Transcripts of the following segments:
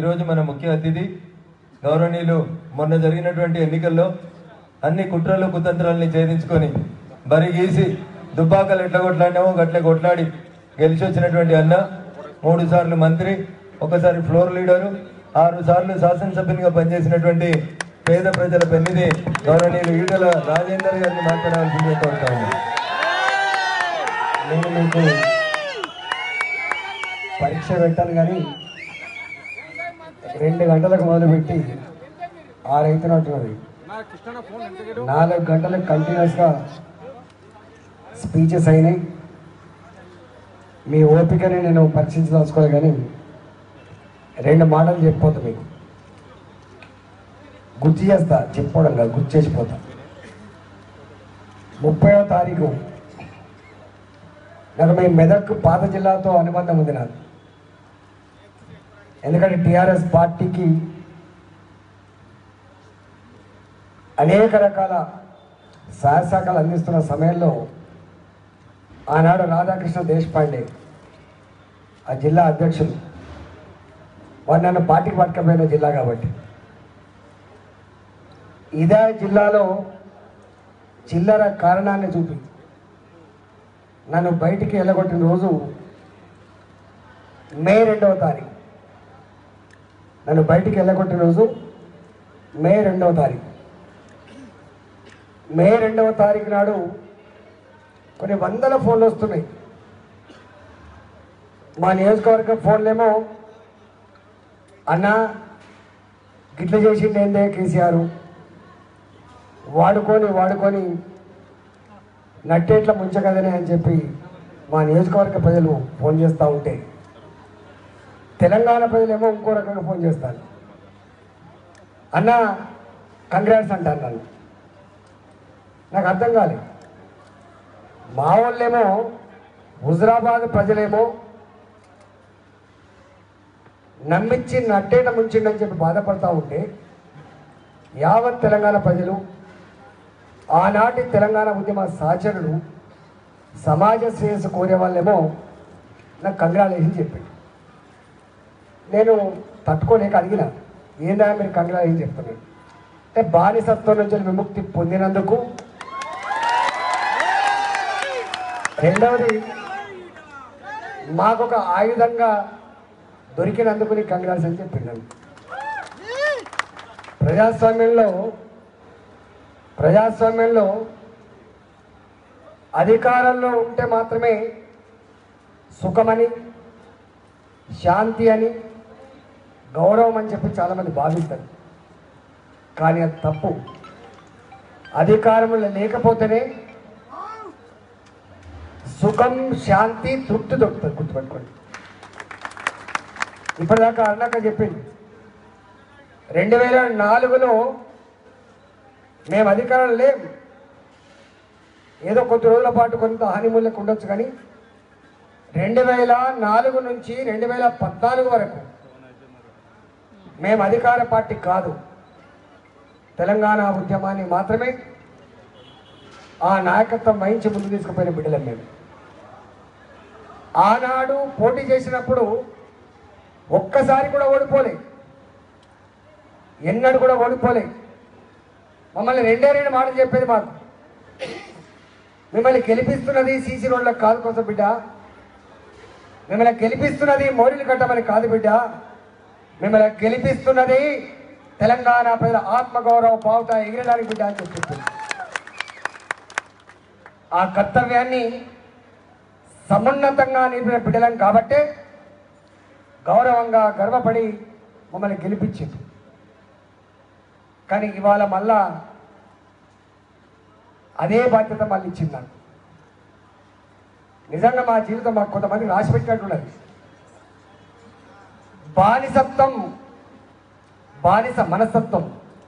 ఈరోజు మన ముఖ్య అతిథి గౌరవనీయులు మొన్న జరిగినటువంటి ఎన్నికల్లో అన్ని కుట్రలు కుతంత్రాలని ఛేదించుకొని బరి గీసి దుబ్బాకలు ఎట్లా కొట్లాడినామో గట్లే కొట్లాడి గెలిచి వచ్చినటువంటి అన్న మూడు సార్లు మంత్రి ఒకసారి ఫ్లోర్ లీడరు ఆరు సార్లు శాసనసభ్యునిగా పనిచేసినటువంటి పేద ప్రజల పెన్నిది గౌరవనీయులు ఈటల రాజేందర్ గారిని మాట్లాడాల్సిందే కోరుతా ఉన్నాను. నేను మీకు పరీక్ష పెట్టాను కానీ రెండు గంటలకు మొదలుపెట్టి ఆరు అవుతున్నట్టున్నది నాలుగు గంటలకు కంటిన్యూస్గా స్పీచెస్ అయినాయి మీ ఓపికని నేను పరీక్షించదలుచుకోలేదు కానీ రెండు మాటలు చెప్పిపోతా మీకు గుర్తు చేస్తా చెప్పుకోవడం కాదు గుర్తు చేసిపోతా ముప్పైవ తారీఖు నాకు మీ మెదక్ పాత జిల్లాతో అనుబంధం ఉంది నాకు ఎందుకంటే టిఆర్ఎస్ పార్టీకి అనేక రకాల సహాయశాఖలు అందిస్తున్న సమయంలో ఆనాడు రాధాకృష్ణ దేశపాండే ఆ జిల్లా అధ్యక్షులు వారు నన్ను పార్టీకి పట్టుకపోయిన జిల్లా కాబట్టి ఇదే జిల్లాలో చిల్లర కారణాన్ని చూపి నన్ను బయటికి వెళ్ళగొట్టిన రోజు మే రెండవ తారీఖు నన్ను బయటికి వెళ్ళగొట్టిన రోజు మే రెండవ తారీఖు మే రెండవ తారీఖు నాడు కొన్ని వందల ఫోన్లు వస్తున్నాయి మా నియోజకవర్గ ఫోన్లేమో అన్న గిట్ల చేసింది ఏందే కేసీఆర్ వాడుకొని వాడుకొని నట్టేట్ల ముంచగదనే అని చెప్పి మా నియోజకవర్గ ప్రజలు ఫోన్ చేస్తూ ఉంటే తెలంగాణ ప్రజలేమో ఇంకో రకంగా ఫోన్ చేస్తారు అన్న కంగ్రాట్స్ అంటారు నన్ను నాకు అర్థం కాలేదు మా వాళ్ళేమో హుజరాబాద్ ప్రజలేమో నమ్మించి నట్టేట ముంచిండని చెప్పి బాధపడతా ఉంటే యావత్ తెలంగాణ ప్రజలు ఆనాటి తెలంగాణ ఉద్యమ సహచరులు సమాజ శ్రేయస్సు కోరే వాళ్ళేమో నాకు కంగ్రాలేషన్ చెప్పాడు నేను తట్టుకోలేక అడిగిన ఏందా మీరు కంగ్రాలేషన్ చెప్తున్నాడు అంటే బానిసత్వం నుంచి విముక్తి పొందినందుకు రెండవది మాకొక ఆయుధంగా దొరికినందుకు నీకు కంగ్రాట్స్ అని చెప్పిండు ప్రజాస్వామ్యంలో ప్రజాస్వామ్యంలో అధికారంలో ఉంటే మాత్రమే సుఖమని శాంతి అని గౌరవం అని చెప్పి చాలామంది భావిస్తారు కానీ అది తప్పు అధికారంలో లేకపోతేనే సుఖం శాంతి తృప్తి దొరుకుతుంది గుర్తుపెట్టుకోండి ఇప్పటిదాకా అన్నాక చెప్పింది రెండు వేల నాలుగులో మేము అధికారంలో లేం ఏదో కొద్ది రోజుల పాటు కొంత హానిమూల్యకు ఉండొచ్చు కానీ రెండు వేల నాలుగు నుంచి రెండు వేల పద్నాలుగు వరకు మేము అధికార పార్టీ కాదు తెలంగాణ ఉద్యమాన్ని మాత్రమే ఆ నాయకత్వం వహించి ముందు తీసుకుపోయిన బిడ్డలం మేము ఆనాడు పోటీ చేసినప్పుడు ఒక్కసారి కూడా ఓడిపోలే ఎన్నడూ కూడా ఓడిపోలే మమ్మల్ని రెండే రెండు మాటలు చెప్పేది మాకు మిమ్మల్ని గెలిపిస్తున్నది సీసీ రోడ్లకు కాదు కోసం బిడ్డ మిమ్మల్ని గెలిపిస్తున్నది మోరీలు కట్టమని కాదు బిడ్డ మిమ్మల్ని గెలిపిస్తున్నది తెలంగాణ ప్రజల ఆత్మగౌరవ పావుత ఎగిరడానికి బిడ్డ అని చెప్పింది ఆ కర్తవ్యాన్ని సమున్నతంగా నిలిపిన బిడ్డలం కాబట్టే గౌరవంగా గర్వపడి మమ్మల్ని గెలిపించింది కానీ ఇవాళ మళ్ళా అదే బాధ్యత మళ్ళీ ఇచ్చింది నాకు నిజంగా మా జీవితం మాకు కొంతమంది రాసి పెట్టినట్టున్నది బానిసత్వం బానిస మనస్తత్వం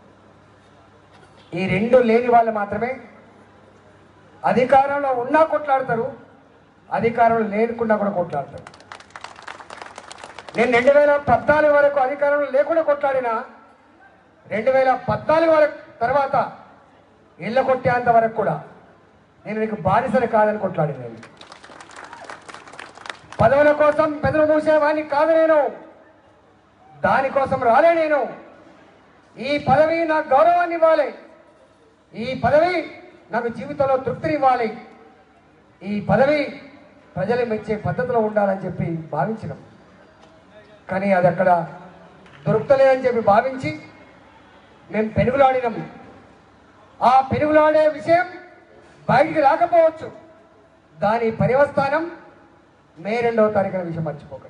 ఈ రెండు లేని వాళ్ళు మాత్రమే అధికారంలో ఉన్నా కొట్లాడతారు అధికారంలో లేకుండా కూడా కొట్లాడతారు నేను రెండు వేల పద్నాలుగు వరకు అధికారంలో లేకుండా కొట్లాడినా రెండు వేల పద్నాలుగు వరకు తర్వాత ఇళ్ళ కొట్టేంత వరకు కూడా నేను నీకు బానిసని కాదని కొట్లాడి నేను పదవుల కోసం పెదలు మూసేవాడిని కాదు నేను దానికోసం రాలే నేను ఈ పదవి నాకు గౌరవాన్ని ఇవ్వాలి ఈ పదవి నాకు జీవితంలో తృప్తిని ఇవ్వాలి ఈ పదవి ప్రజలు మెచ్చే పద్ధతిలో ఉండాలని చెప్పి భావించినాం కానీ అది అక్కడ దొరుకుతలేదని చెప్పి భావించి మేము పెనుగులాడినాం ఆ పెనుగులాడే విషయం బయటికి రాకపోవచ్చు దాని పర్యవస్థానం మే రెండవ తారీఖున విషయం మర్చిపోకండి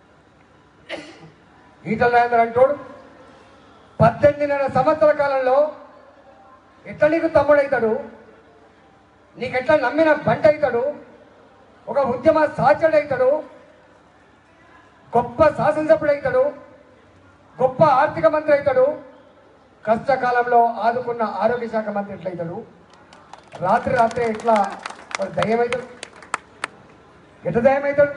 ఈటల రాజేందర్ అంటోడు పద్దెనిమిదిన్నర సంవత్సరాల కాలంలో ఎట్లా నీకు తమ్ముడవుతాడు నీకెట్లా నమ్మిన బంట అవుతాడు ఒక ఉద్యమ సాధ్యుడు అవుతాడు గొప్ప శాసనసభ్యుడు అవుతాడు గొప్ప ఆర్థిక మంత్రి అవుతాడు కష్టకాలంలో ఆదుకున్న ఆరోగ్య శాఖ మంత్రి ఎట్లయితాడు రాత్రి రాత్రి ఎట్లా వాడు దయ్యమవుతాడు ఎట్లా దయ్యమవుతాడు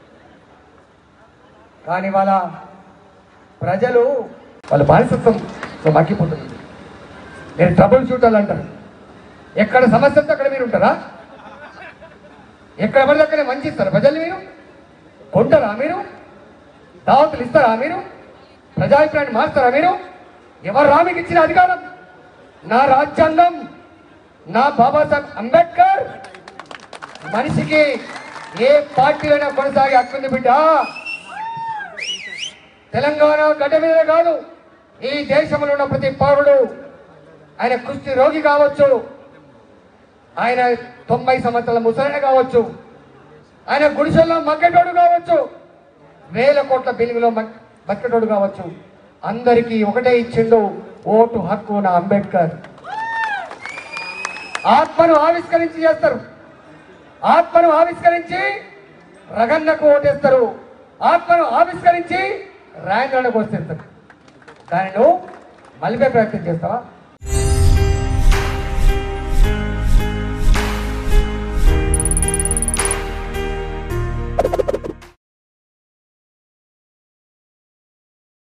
కానీ వాళ్ళ ప్రజలు వాళ్ళ బానిసత్వం మక్కిపోతుంది నేను ట్రబుల్ షూటర్లు అంటారు ఎక్కడ సమస్య ఉంటే అక్కడ మీరు ఉంటారా ఎక్కడ పడితే అక్కడే మంచి ఇస్తారా ప్రజల్ని మీరు కొంటారా మీరు దావతులు ఇస్తారా మీరు ప్రజాభిప్రాయాన్ని మారుస్తారా మీరు ఎవరు రా మీకు ఇచ్చిన అధికారం నా రాజ్యాంగం నా బాబాసాహెబ్ అంబేద్కర్ మనిషికి ఏ పార్టీలైనా కొనసాగే హక్కుంది బిడ్డ తెలంగాణ గడ్డ మీద కాదు ఈ దేశంలో ఉన్న ప్రతి పౌరుడు ఆయన కుష్టి రోగి కావచ్చు ఆయన తొంభై సంవత్సరాల ముసలైన కావచ్చు ఆయన గుడిసెల్లో మగ్గటోడు కావచ్చు వేల కోట్ల బిల్లులో బతికటోడు కావచ్చు అందరికీ ఒకటే ఇచ్చిండు ఓటు హక్కు నా అంబేద్కర్ ఆత్మను ఆవిష్కరించి చేస్తారు ఆత్మను ఆవిష్కరించి రగన్నకు ఓటేస్తారు ఆత్మను ఆవిష్కరించి రాయంద్రానికి వచ్చేస్తారు దాన్ని నువ్వు మలిపే ప్రయత్నం చేస్తావా